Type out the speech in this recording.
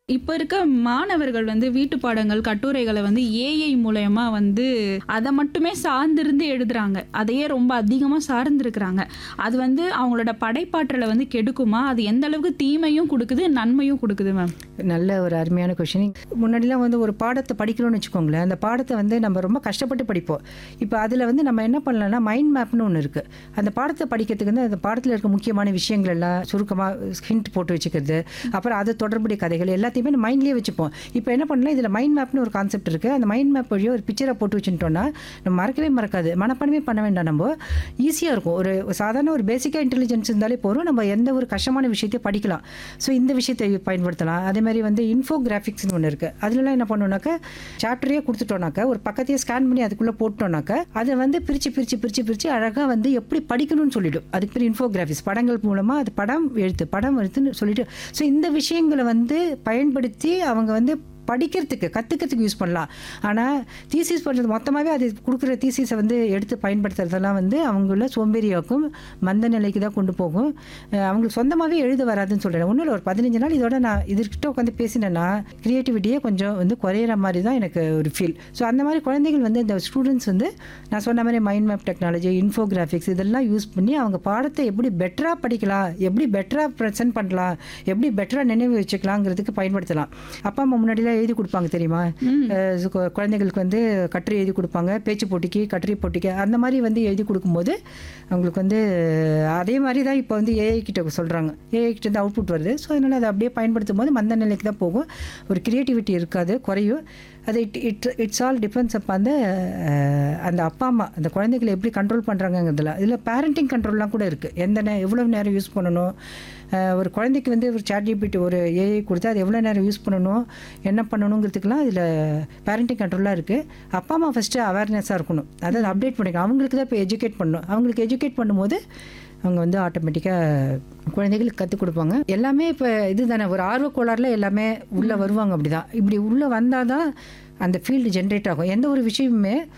இப்போ இருக்க மாணவர்கள் வந்து வீட்டு பாடங்கள் கட்டுரைகளை வந்து ஏஐ மூலயமா வந்து அதை மட்டுமே சார்ந்திருந்து எழுதுறாங்க அதையே ரொம்ப அதிகமாக சார்ந்திருக்கிறாங்க அது வந்து அவங்களோட படைப்பாற்றலை வந்து கெடுக்குமா அது எந்த அளவுக்கு தீமையும் கொடுக்குது நன்மையும் கொடுக்குது மேம் நல்ல ஒரு அருமையான கொஷின் முன்னாடிலாம் வந்து ஒரு பாடத்தை படிக்கிறோம்னு வச்சுக்கோங்களேன் அந்த பாடத்தை வந்து நம்ம ரொம்ப கஷ்டப்பட்டு படிப்போம் இப்போ அதில் வந்து நம்ம என்ன பண்ணலாம்னா மைண்ட் மேப்னு ஒன்று இருக்குது அந்த பாடத்தை படிக்கிறதுக்கு வந்து அந்த பாடத்தில் இருக்க முக்கியமான விஷயங்கள் எல்லாம் சுருக்கமாக ஹிண்ட் போட்டு வச்சுக்கிறது அப்புறம் அது தொடர்புடைய கதைகள் எல்லாத்தையுமே நம்ம மைண்ட்லேயே வச்சுப்போம் இப்போ என்ன பண்ணலாம் இதில் மைண்ட் மேப்னு ஒரு கான்செப்ட் இருக்குது அந்த மைண்ட் மேப் வழியாக ஒரு பிக்சரை போட்டு வச்சுட்டோம்னா நம்ம மறக்கவே மறக்காது மனப்பாடமே பண்ண வேண்டாம் நம்ம ஈஸியாக இருக்கும் ஒரு சாதாரண ஒரு பேசிக்காக இன்டெலிஜென்ஸ் இருந்தாலே போதும் நம்ம எந்த ஒரு கஷ்டமான விஷயத்தையும் படிக்கலாம் ஸோ இந்த விஷயத்தை பயன்படுத்தலாம் அதே மாதிரி வந்து இன்ஃபோகிராஃபிக்ஸ்னு ஒன்று இருக்குது அதுலலாம் என்ன பண்ணோம்னாக்கா சாப்டரே கொடுத்துட்டோம்னாக்கா ஒரு பக்கத்தையே ஸ்கேன் பண்ணி அதுக்குள்ளே போட்டோம்னாக்கா அதை வந்து பிரித்து பிரித்து பிரித்து பிரித்து அழகாக வந்து எப்படி படிக்கணும்னு சொல்லிடும் அதுக்கு பேர் இன்ஃபோகிராஃபிக்ஸ் படங்கள் மூலமாக அது படம் எழுத்து படம் எழுத்துன்னு சொல்லிட்டு ஸோ இந்த விஷயங்களை வந்து பயன்படுத்தி அவங்க வந்து படிக்கிறதுக்கு கற்றுக்கிறதுக்கு யூஸ் பண்ணலாம் ஆனால் தீசிஸ் பண்ணுறது மொத்தமாகவே அது கொடுக்குற தீசிஸை வந்து எடுத்து பயன்படுத்துறதெல்லாம் வந்து அவங்கள சோம்பேறியாக்கும் மந்த நிலைக்கு தான் கொண்டு போகும் அஹ் அவங்களுக்கு சொந்தமாகவே எழுத வராதுன்னு சொல்கிறேன் ஒன்றும் இல்லை ஒரு பதினஞ்சு நாள் இதோட நான் இதுக்கிட்ட உட்காந்து பேசினேன்னா க்ரியேட்டிவிட்டியே கொஞ்சம் வந்து குறையிற மாதிரி தான் எனக்கு ஒரு ஃபீல் ஸோ அந்த மாதிரி குழந்தைகள் வந்து இந்த ஸ்டூடெண்ட்ஸ் வந்து நான் சொன்ன மாதிரி மைண்ட் மேப் டெக்னாலஜி இன்ஃபோகிராஃபிக்ஸ் இதெல்லாம் யூஸ் பண்ணி அவங்க பாடத்தை எப்படி பெட்டராக படிக்கலாம் எப்படி பெட்டராக ப்ரெசென்ட் பண்ணலாம் எப்படி பெட்டராக நினைவு வச்சுக்கலாங்கிறதுக்கு பயன்படுத்தலாம் அப்பா அம்மா முன்னாடிலாம் எழுதி கொடுப்பாங்க தெரியுமா அஹ் சு- கு- குழந்தைகளுக்கு வந்து கட்டுரை எழுதி கொடுப்பாங்க பேச்சு போட்டிக்கு கட்டுரை போட்டிக்கு அந்த மாதிரி வந்து எழுதி கொடுக்கும்போது அவங்களுக்கு வந்து அதே மாதிரி தான் இப்போ வந்து ஏஐ கிட்ட சொல்கிறாங்க ஏஐ கிட்ட வந்து அவுட்புட் வருது ஸோ அதனால் அதை அப்படியே பயன்படுத்தும் போது மந்த நிலைக்கு தான் போகும் ஒரு கிரியேட்டிவிட்டி இருக்காது குறையும் அது it it it's all depends அப்போ அந்த அஹ், அந்த அப்பா அம்மா அந்த குழந்தைகளை எப்படி கண்ட்ரோல் பண்ணுறாங்கங்கிறதுல இதில் பேரண்டிங் கண்ட்ரோல்லாம் கூட இருக்குது எந்த நே எவ்வளோ நேரம் யூஸ் பண்ணணும் அஹ், ஒரு குழந்தைக்கு வந்து ஒரு சாட் ஜிபிடி ஒரு ஏஐ கொடுத்தா அது எவ்வளோ நேரம் யூஸ் பண்ணணும் என்ன பண்ணணுங்கிறதுக்கெல்லாம் இதில் பேரண்டிங் கண்ட்ரோலாக இருக்குது அப்பா அம்மா ஃபஸ்ட்டு அவேர்னஸாக இருக்கணும் அதாவது அப்டேட் பண்ணிக்கணும் அவங்களுக்கு தான் இப்போ எஜுகேட் பண்ணணும் அவங்களுக்கு எஜுகேட் பண்ணும்போது அவங்க வந்து ஆட்டோமேட்டிக்காக குழந்தைகளுக்கு கற்றுக் கொடுப்பாங்க எல்லாமே இப்போ இதுதானே ஒரு ஆர்வக் கோளாறுல எல்லாமே உள்ளே வருவாங்க அப்படி தான் இப்படி உள்ளே வந்தால் தான் அந்த ஃபீல்டு ஜென்ரேட் ஆகும் எந்த ஒரு விஷயமுமே